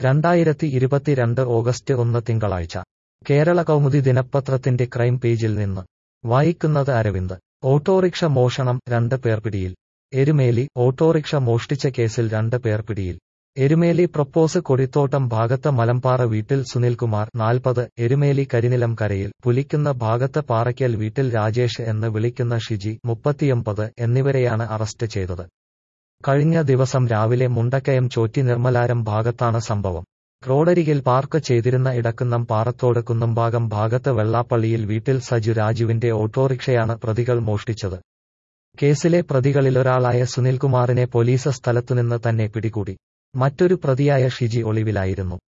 രണ്ടായിരത്തി ഇരുപത്തിരണ്ട് ഓഗസ്റ്റ് ഒന്ന് തിങ്കളാഴ്ച കേരള കൗമുദി ദിനപത്രത്തിന്റെ ക്രൈം പേജിൽ നിന്ന് വായിക്കുന്നത് അരവിന്ദ് ഓട്ടോറിക്ഷ മോഷണം രണ്ട് പേർ പിടിയിൽ എരുമേലി ഓട്ടോറിക്ഷ മോഷ്ടിച്ച കേസിൽ രണ്ട് പേർ പിടിയിൽ എരുമേലി പ്രപ്പോസ് കൊടിത്തോട്ടം ഭാഗത്ത് മലമ്പാറ വീട്ടിൽ സുനിൽകുമാർ നാൽപ്പത് എരുമേലി കരിനിലം കരയിൽ പുലിക്കുന്ന ഭാഗത്ത് പാറയ്ക്കൽ വീട്ടിൽ രാജേഷ് എന്ന് വിളിക്കുന്ന ഷിജി മുപ്പത്തിയൊമ്പത് എന്നിവരെയാണ് അറസ്റ്റ് ചെയ്തത് കഴിഞ്ഞ ദിവസം രാവിലെ മുണ്ടക്കയം ചോറ്റി നിർമ്മലാരം ഭാഗത്താണ് സംഭവം റോഡരികിൽ പാർക്ക് ചെയ്തിരുന്ന ഇടക്കുന്നം പാറത്തോട് കുന്നംഭാഗം ഭാഗത്ത് വെള്ളാപ്പള്ളിയിൽ വീട്ടിൽ സജു രാജുവിന്റെ ഓട്ടോറിക്ഷയാണ് പ്രതികൾ മോഷ്ടിച്ചത് കേസിലെ പ്രതികളിലൊരാളായ സുനിൽകുമാറിനെ പോലീസ് സ്ഥലത്തുനിന്ന് തന്നെ പിടികൂടി മറ്റൊരു പ്രതിയായ ഷിജി ഒളിവിലായിരുന്നു